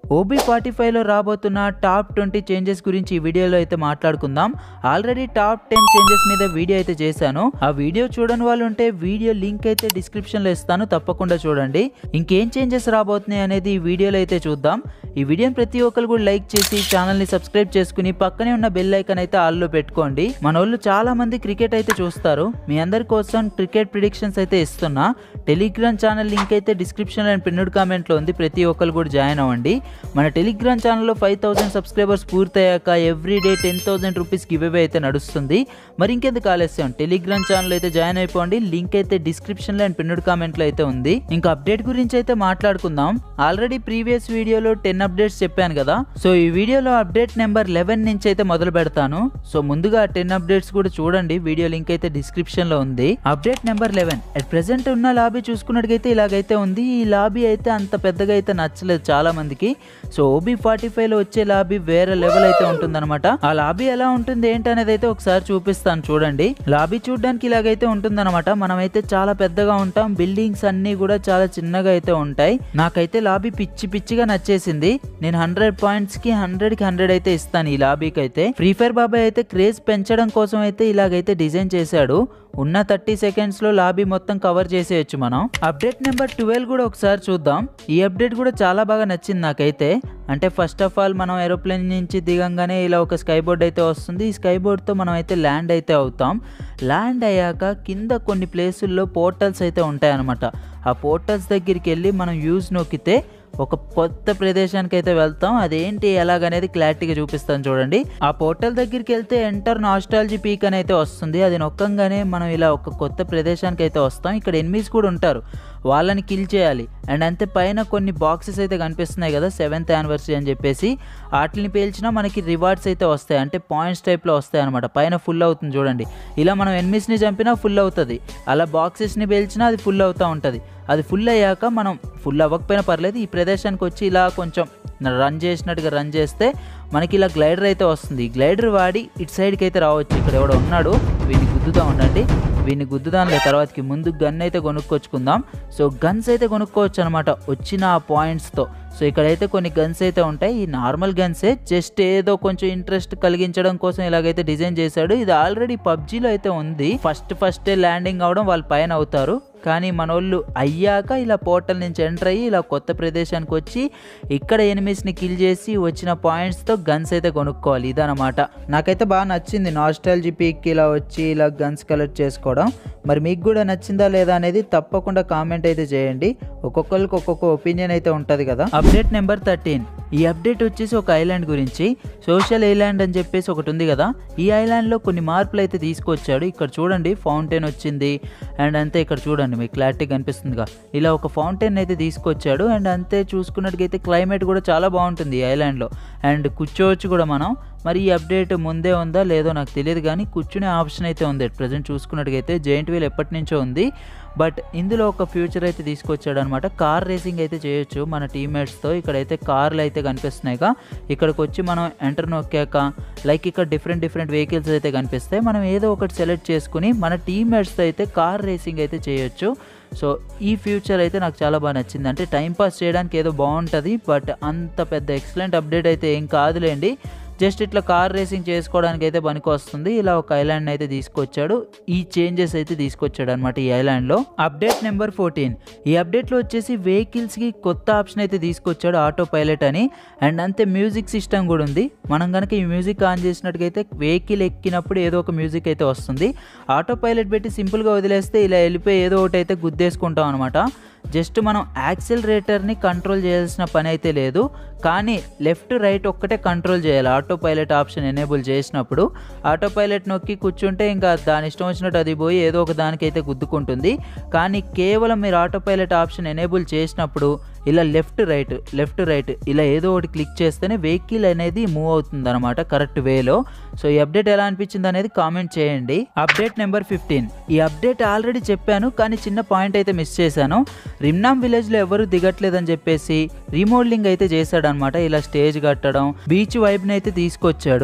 OB forty ఫైవ్లో రాబోతున్న top twenty changes గురించి ఈ వీడియోలో అయితే మాట్లాడుకుందాం ఆల్రెడీ టాప్ టెన్ చేంజెస్ మీద వీడియో అయితే చేశాను ఆ వీడియో చూడని వాళ్ళు ఉంటే వీడియో లింక్ అయితే డిస్క్రిప్షన్లో ఇస్తాను తప్పకుండా చూడండి ఇంకేం చేంజెస్ రాబోతున్నాయి అనేది ఈ వీడియోలో అయితే చూద్దాం ఈ వీడియోని ప్రతి ఒక్కరు కూడా లైక్ చేసి ఛానల్ని సబ్స్క్రైబ్ చేసుకుని పక్కనే ఉన్న బెల్ ఐకన్ అయితే ఆల్లో పెట్టుకోండి మన వాళ్ళు చాలా మంది క్రికెట్ అయితే చూస్తారు మీ అందరి కోసం క్రికెట్ ప్రిడిక్షన్స్ అయితే ఇస్తున్నా టెలిగ్రామ్ ఛానల్ లింక్ అయితే డిస్క్రిప్షన్ అండ్ పిన్నుడ్ కామెంట్లో ఉంది ప్రతి ఒక్కరు కూడా జాయిన్ అవ్వండి మన టెలిగ్రామ్ ఛానల్లో ఫైవ్ థౌసండ్ సబ్స్క్రైబర్స్ పూర్తయ్యాక every day ten thousand rupees give away అయితే నడుస్తుంది మరి ఇంకెందుకు ఆలస్యం టెలిగ్రామ్ ఛానల్ అయితే జాయిన్ అయిపోండి లింక్ అయితే డిస్క్రిప్షన్లో అండ్ పిన్నుడ్ కామెంట్లో అయితే ఉంది ఇంకా అప్డేట్ గురించి అయితే మాట్లాడుకుందాం ఆల్రెడీ ప్రీవియస్ వీడియోలో టెన్ అప్డేట్స్ చెప్పాను కదా సో ఈ వీడియోలో అప్డేట్ నెంబర్ లెవెన్ నుంచి అయితే మొదలు పెడతాను సో ముందుగా టెన్ అప్డేట్స్ కూడా చూడండి వీడియో లింక్ అయితే డిస్క్రిప్షన్ లో ఉంది update number eleven at present ఉన్న లాబీ చూసుకున్నట్టుగైతే ఇలాగైతే ఉంది ఈ లాబీ అయితే అంత పెద్దగా అయితే నచ్చలేదు చాలా మందికి సో ఓబీ ఫార్టీ ఫైవ్ లో వచ్చే లాబీ వేరే లెవెల్ అయితే ఉంటుందన్నమాట ఆ లాబీ ఎలా ఉంటుంది ఏంటి అనేది అయితే ఒకసారి చూపిస్తాను చూడండి లాబీ చూడడానికి ఇలాగైతే ఉంటుందన్నమాట మనమైతే చాలా పెద్దగా ఉంటాం బిల్డింగ్స్ అన్ని కూడా చాలా చిన్నగా అయితే ఉంటాయి నాకైతే లాబీ పిచ్చి పిచ్చిగా నచ్చేసింది నేను హండ్రెడ్ పాయింట్స్ కి హండ్రెడ్ కి హండ్రెడ్ అయితే ఇస్తాను ఈ లాబీకి అయితే ఫ్రీ ఫైర్ బాబాయ్ అయితే క్రేజ్ పెంచడం కోసం అయితే ఇలాగైతే డిజైన్ చేశాడు ఉన్న థర్టీ సెకండ్స్ లో లాబీ మొత్తం కవర్ చేసేయచ్చు మనం అప్డేట్ నెంబర్ ట్వెల్వ్ కూడా ఒకసారి చూద్దాం ఈ అప్డేట్ కూడా చాలా బాగా నచ్చింది నాకైతే అంటే ఫస్ట్ ఆఫ్ ఆల్ మనం ఏరోప్లేన్ నుంచి దిగంగానే ఇలా ఒక స్కై బోర్డ్ అయితే వస్తుంది ఈ స్కై బోర్డ్తో మనం అయితే ల్యాండ్ అయితే అవుతాం ల్యాండ్ అయ్యాక కింద కొన్ని ప్లేసుల్లో పోర్టల్స్ అయితే ఉంటాయన్నమాట ఆ పోర్టల్స్ దగ్గరికి వెళ్ళి మనం యూజ్ నొక్కితే ఒక కొత్త ప్రదేశానికి అయితే వెళ్తాం అదేంటి ఎలాగనేది క్లారిటీగా చూపిస్తాను చూడండి ఆ పోర్టల్ దగ్గరికి వెళ్తే ఎంటర్ నాస్టాలజీ పీక్ అని అయితే వస్తుంది అది నొక్కంగానే మనం ఇలా ఒక కొత్త ప్రదేశానికి అయితే వస్తాం ఇక్కడ ఎనిమిస్ కూడా ఉంటారు వాళ్ళని కిల్ చేయాలి అండ్ అంతే పైన కొన్ని బాక్సెస్ అయితే కనిపిస్తున్నాయి కదా సెవెంత్ యానివర్సరీ అని చెప్పేసి వాటిని పేల్చినా మనకి రివార్డ్స్ అయితే వస్తాయి అంటే పాయింట్స్ టైప్లో వస్తాయి అనమాట పైన ఫుల్ అవుతుంది చూడండి ఇలా మనం ఎనిమిస్ని చంపినా ఫుల్ అవుతుంది అలా బాక్సెస్ని పేల్చినా అది ఫుల్ అవుతూ ఉంటుంది అది ఫుల్ అయ్యాక మనం ఫుల్ అవ్వకపోయినా పర్లేదు ఈ ప్రదేశానికి వచ్చి ఇలా కొంచెం రన్ చేసినట్టుగా రన్ చేస్తే మనకి ఇలా గ్లైడర్ అయితే వస్తుంది గ్లైడర్ వాడి ఇటు సైడ్కి అయితే రావచ్చు ఇక్కడ ఎవడో ఉన్నాడు వీడిని గుద్దుతా ఉండండి వీడిని గుద్దుదాంలే తర్వాతకి ముందు గన్ అయితే కొనుక్కొచ్చుకుందాం సో గన్స్ అయితే కొనుక్కోవచ్చు అనమాట వచ్చిన ఆ పాయింట్స్తో సో ఇక్కడైతే కొన్ని గన్స్ అయితే ఉంటాయి ఈ నార్మల్ గన్సే జస్ట్ ఏదో కొంచెం ఇంట్రెస్ట్ కలిగించడం కోసం ఇలాగైతే డిజైన్ చేశాడు ఇది ఆల్రెడీ పబ్జీలో అయితే ఉంది ఫస్ట్ ఫస్టే ల్యాండింగ్ అవడం వాళ్ళు పైన అవుతారు కానీ మనోళ్ళు అయ్యాక ఇలా పోర్టల్ నుంచి ఎంటర్ అయ్యి ఇలా కొత్త ప్రదేశానికి వచ్చి ఇక్కడ ఎనిమిస్ని కిల్ చేసి వచ్చిన పాయింట్స్తో గన్స్ అయితే కొనుక్కోవాలి ఇదనమాట నాకైతే బాగా నచ్చింది నాస్టాలజీ పీక్ ఇలా వచ్చి ఇలా గన్స్ కలెక్ట్ చేసుకోవడం మరి మీకు కూడా నచ్చిందా లేదా అనేది తప్పకుండా కామెంట్ అయితే చేయండి ఒక్కొక్కరికి ఒక్కొక్క ఒపీనియన్ అయితే ఉంటుంది కదా అప్డేట్ నెంబర్ థర్టీన్ ఈ అప్డేట్ వచ్చేసి ఒక ఐలాండ్ గురించి సోషల్ ఐలాండ్ అని చెప్పేసి ఒకటి ఉంది కదా ఈ ఐలాండ్లో కొన్ని మార్పులు అయితే తీసుకొచ్చాడు ఇక్కడ చూడండి ఫౌంటైన్ వచ్చింది అండ్ అంతే ఇక్కడ చూడండి మీకు క్లారిటీ కనిపిస్తుందిగా ఇలా ఒక ఫౌంటైన్ అయితే తీసుకొచ్చాడు అండ్ అంతే చూసుకున్నట్టుగైతే క్లైమేట్ కూడా చాలా బాగుంటుంది ఈ ఐలాండ్లో అండ్ కూర్చోవచ్చు కూడా మనం మరి ఈ అప్డేట్ ముందే ఉందా లేదో నాకు తెలియదు కానీ కూర్చునే ఆప్షన్ అయితే ఉంది ప్రజెంట్ చూసుకున్నట్టుగైతే జెయింట్ వీల్ ఎప్పటి నుంచో ఉంది బట్ ఇందులో ఒక ఫ్యూచర్ అయితే తీసుకొచ్చాడు అనమాట కార్ రేసింగ్ అయితే చేయొచ్చు మన టీమ్మేట్స్తో ఇక్కడైతే కార్లు అయితే కనిపిస్తున్నాయిగా ఇక్కడికి వచ్చి మనం ఎంటర్ నొక్కాక లైక్ ఇక్కడ డిఫరెంట్ డిఫరెంట్ వెహికల్స్ అయితే కనిపిస్తాయి మనం ఏదో ఒకటి సెలెక్ట్ చేసుకుని మన టీమ్మేట్స్తో అయితే కార్ రేసింగ్ అయితే చేయొచ్చు సో ఈ ఫ్యూచర్ అయితే నాకు చాలా బాగా నచ్చింది అంటే టైంపాస్ చేయడానికి ఏదో బాగుంటుంది బట్ అంత పెద్ద ఎక్సలెంట్ అప్డేట్ అయితే ఏం కాదులేండి జస్ట్ ఇట్లా కార్ రేసింగ్ చేసుకోవడానికి అయితే పనికి వస్తుంది ఇలా ఒక ఐలాండ్ అయితే తీసుకొచ్చాడు ఈ చేంజెస్ అయితే తీసుకొచ్చాడు అనమాట ఈ ఐలాండ్లో అప్డేట్ నెంబర్ ఫోర్టీన్ ఈ అప్డేట్లో వచ్చేసి వెహికల్స్కి కొత్త ఆప్షన్ అయితే తీసుకొచ్చాడు ఆటో పైలట్ అని అండ్ అంతే మ్యూజిక్ సిస్టమ్ కూడా ఉంది మనం కనుక ఈ మ్యూజిక్ ఆన్ చేసినట్టుగైతే వెహికల్ ఎక్కినప్పుడు ఏదో ఒక మ్యూజిక్ అయితే వస్తుంది ఆటో పైలట్ పెట్టి సింపుల్గా వదిలేస్తే ఇలా వెళ్ళిపోయి ఏదో ఒకటి అయితే గుద్దేసుకుంటాం అనమాట జస్ట్ మనం యాక్సిలరేటర్ని కంట్రోల్ చేయాల్సిన పని అయితే లేదు కానీ లెఫ్ట్ రైట్ ఒక్కటే కంట్రోల్ చేయాలి ఆటో పైలట్ ఆప్షన్ ఎనేబుల్ చేసినప్పుడు ఆటో పైలట్ నొక్కి కూర్చుంటే ఇంకా దాని ఇష్టం వచ్చినట్టు అది పోయి ఏదో ఒక దానికైతే గుద్దుకుంటుంది కానీ కేవలం మీరు ఆటో పైలట్ ఆప్షన్ ఎనేబుల్ చేసినప్పుడు ఇలా లెఫ్ట్ రైట్ లెఫ్ట్ రైట్ ఇలా ఏదో ఒకటి క్లిక్ చేస్తేనే వెహికల్ అనేది మూవ్ అవుతుంది అనమాట కరెక్ట్ వేలో సో ఈ అప్డేట్ ఎలా అనిపించింది అనేది కామెంట్ చేయండి అప్డేట్ నెంబర్ ఫిఫ్టీన్ ఈ అప్డేట్ ఆల్రెడీ చెప్పాను కానీ చిన్న పాయింట్ అయితే మిస్ చేశాను రిమ్నామ్ విలేజ్లో ఎవరు దిగట్లేదని చెప్పేసి రీమోడలింగ్ అయితే చేశాడనమాట ఇలా స్టేజ్ కట్టడం బీచ్ వైబ్ని అయితే తీసుకొచ్చాడు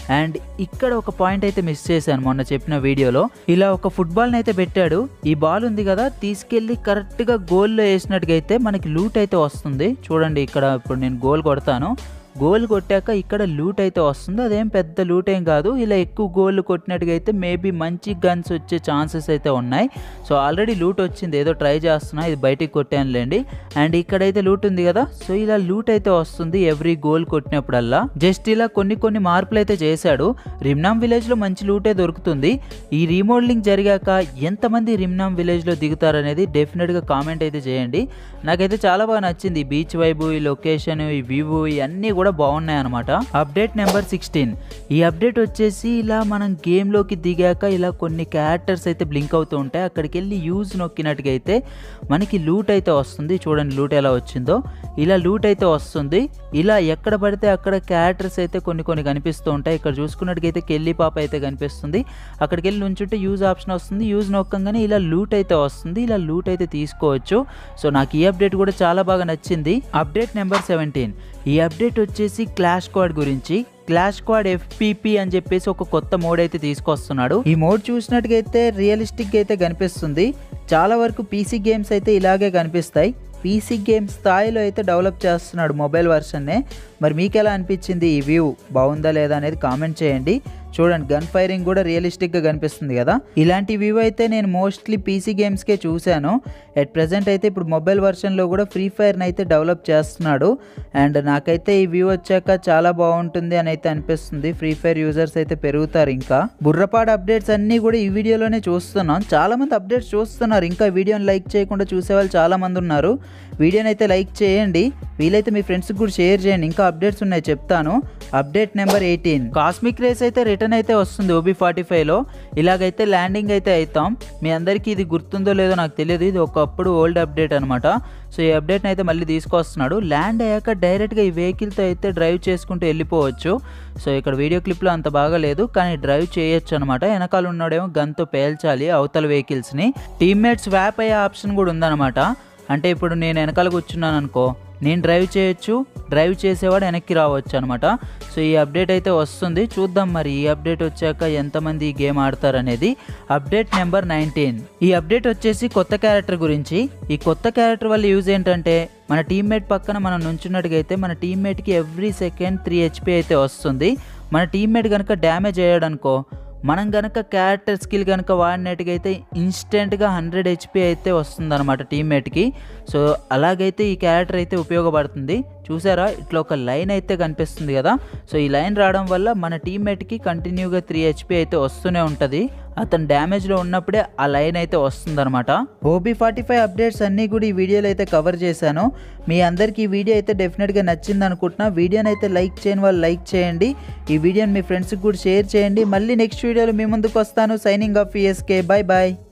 అండ్ ఇక్కడ ఒక పాయింట్ అయితే మిస్ చేశాను మొన్న చెప్పిన వీడియోలో ఇలా ఒక ఫుట్బాల్ని అయితే పెట్టాడు ఈ బాల్ ఉంది కదా తీసుకెళ్ళి కరెక్ట్గా గోల్లో వేసినట్టుగా అయితే మనకి లూట్ అయితే వస్తుంది చూడండి ఇక్కడ ఇప్పుడు నేను గోల్ కొడతాను గోల్ కొట్టాక ఇక్కడ లూట్ అయితే వస్తుంది అదేం పెద్ద లూట్ ఏం కాదు ఇలా ఎక్కువ గోల్ కొట్టినట్టుగా అయితే మేబీ మంచి గన్స్ వచ్చే ఛాన్సెస్ అయితే ఉన్నాయి సో ఆల్రెడీ లూట్ వచ్చింది ఏదో ట్రై చేస్తున్నా ఇది బయటికి కొట్టానులేండి అండ్ ఇక్కడైతే లూట్ ఉంది కదా సో ఇలా లూట్ అయితే వస్తుంది ఎవ్రీ గోల్ కొట్టినప్పుడల్లా జస్ట్ ఇలా కొన్ని కొన్ని మార్పులు అయితే చేశాడు రిమ్నామ్ విలేజ్లో మంచి లూటే దొరుకుతుంది ఈ రీమోడలింగ్ జరిగాక ఎంతమంది రిమ్నామ్ విలేజ్లో దిగుతారనేది డెఫినెట్గా కామెంట్ అయితే చేయండి నాకైతే చాలా బాగా నచ్చింది ఈ బీచ్ వైబు ఈ లొకేషన్ ఈ వ్యూ ఇవన్నీ కూడా బాగున్నాయి అనమాట అప్డేట్ నెంబర్ సిక్స్టీన్ ఈ అప్డేట్ వచ్చేసి ఇలా మనం గేమ్లోకి దిగాక ఇలా కొన్ని క్యారెక్టర్స్ అయితే బ్లింక్ అవుతూ ఉంటాయి అక్కడికి వెళ్ళి యూజ్ నొక్కినట్టుగా అయితే మనకి లూట్ అయితే వస్తుంది చూడండి లూట్ ఎలా వచ్చిందో ఇలా లూట్ అయితే వస్తుంది ఇలా ఎక్కడ పడితే అక్కడ క్యారెక్టర్స్ అయితే కొన్ని కొన్ని కనిపిస్తూ ఉంటాయి ఇక్కడ చూసుకున్నట్టుగైతే కెల్లి పాప అయితే కనిపిస్తుంది అక్కడికి వెళ్ళి నుంచుంటే యూజ్ ఆప్షన్ వస్తుంది యూజ్ నొక్కంగానే ఇలా లూట్ అయితే వస్తుంది ఇలా లూట్ అయితే తీసుకోవచ్చు సో నాకు ఈ అప్డేట్ కూడా చాలా బాగా నచ్చింది అప్డేట్ నెంబర్ సెవెంటీన్ ఈ అప్డేట్ వచ్చేసి క్లాష్ స్క్వాడ్ గురించి క్లాష్ స్క్వాడ్ ఎఫ్పిపి అని చెప్పేసి ఒక కొత్త మోడ్ అయితే తీసుకొస్తున్నాడు ఈ మోడ్ చూసినట్టుగా అయితే రియలిస్టిక్ అయితే కనిపిస్తుంది చాలా వరకు పీసీ గేమ్స్ అయితే ఇలాగే కనిపిస్తాయి పీసీ గేమ్ స్థాయిలో అయితే డెవలప్ చేస్తున్నాడు మొబైల్ వర్షన్నే మరి మీకు ఎలా అనిపించింది ఈ వ్యూ బాగుందా లేదా అనేది కామెంట్ చేయండి చూడండి గన్ ఫైరింగ్ కూడా రియలిస్టిక్గా కనిపిస్తుంది కదా ఇలాంటి వ్యూ అయితే నేను మోస్ట్లీ పీసీ గేమ్స్కే చూశాను ఎట్ ప్రజెంట్ అయితే ఇప్పుడు మొబైల్ వర్షన్లో కూడా ఫ్రీ ఫైర్ని అయితే డెవలప్ చేస్తున్నాడు అండ్ నాకైతే ఈ వ్యూ వచ్చాక చాలా బాగుంటుంది అని అయితే అనిపిస్తుంది ఫ్రీ ఫైర్ యూజర్స్ అయితే పెరుగుతారు ఇంకా బుర్రపాడు అప్డేట్స్ అన్నీ కూడా ఈ వీడియోలోనే చూస్తున్నాం చాలా మంది అప్డేట్స్ చూస్తున్నారు ఇంకా వీడియోని లైక్ చేయకుండా చూసేవాళ్ళు చాలా మంది ఉన్నారు వీడియోని అయితే లైక్ చేయండి వీలైతే మీ ఫ్రెండ్స్కి కూడా షేర్ చేయండి ఇంకా అప్డేట్స్ ఉన్నాయి చెప్తాను update number eighteen cosmic race అయితే రిటర్న్ అయితే వస్తుంది ఓబీ ఫార్టీ ఫైవ్లో ఇలాగైతే ల్యాండింగ్ అయితే అవుతాం మీ అందరికీ ఇది గుర్తుందో లేదో నాకు తెలియదు ఇది ఒకప్పుడు ఓల్డ్ అప్డేట్ అనమాట సో ఈ అప్డేట్ని అయితే మళ్ళీ తీసుకొస్తున్నాడు ల్యాండ్ అయ్యాక డైరెక్ట్గా ఈ వెహికల్తో అయితే డ్రైవ్ చేసుకుంటూ వెళ్ళిపోవచ్చు సో ఇక్కడ వీడియో క్లిప్లో అంత బాగా లేదు కానీ డ్రైవ్ చేయొచ్చు అనమాట వెనకాల ఉన్నాడేమో గన్తో పేల్చాలి అవతల వెహికల్స్ని టీమ్మేట్స్ వ్యాప్ అయ్యే ఆప్షన్ కూడా ఉందన్నమాట అంటే ఇప్పుడు నేను వెనకాల కూర్చున్నాను అనుకో నేను డ్రైవ్ చేయొచ్చు డ్రైవ్ చేసేవాడు వెనక్కి రావచ్చు అనమాట సో ఈ అప్డేట్ అయితే వస్తుంది చూద్దాం మరి ఈ అప్డేట్ వచ్చాక ఎంతమంది ఈ గేమ్ ఆడతారనేది అప్డేట్ నెంబర్ నైన్టీన్ ఈ అప్డేట్ వచ్చేసి కొత్త క్యారెక్టర్ గురించి ఈ కొత్త క్యారెక్టర్ వల్ల యూజ్ ఏంటంటే మన టీమ్మేట్ పక్కన మనం నుంచున్నట్టుగా అయితే మన టీమ్మేట్కి ఎవ్రీ సెకండ్ త్రీ హెచ్పి అయితే వస్తుంది మన టీమ్మేట్ కనుక డ్యామేజ్ అయ్యాడు అనుకో మనం కనుక క్యారెక్టర్ స్కిల్ కనుక వాడినట్టుగైతే ఇన్స్టెంట్గా హండ్రెడ్ హెచ్పి అయితే వస్తుందన్నమాట టీమ్మేట్కి సో అలాగైతే ఈ క్యారెక్టర్ అయితే ఉపయోగపడుతుంది చూసారా ఇట్లా ఒక లైన్ అయితే కనిపిస్తుంది కదా సో ఈ లైన్ రావడం వల్ల మన టీమ్మేట్కి కంటిన్యూగా త్రీ హెచ్పి అయితే వస్తూనే ఉంటుంది అతను డ్యామేజ్లో ఉన్నప్పుడే ఆ లైన్ అయితే వస్తుందన్నమాట ఓబీ ఫార్టీ ఫైవ్ అప్డేట్స్ అన్నీ కూడా ఈ వీడియోలో అయితే కవర్ చేశాను మీ అందరికీ ఈ వీడియో అయితే డెఫినెట్గా నచ్చింది అనుకుంటున్నా వీడియోని అయితే లైక్ చేయని వాళ్ళు లైక్ చేయండి ఈ వీడియోని మీ ఫ్రెండ్స్కి కూడా షేర్ చేయండి మళ్ళీ నెక్స్ట్ వీడియోలో మీ ముందుకు వస్తాను signing off ESK bye bye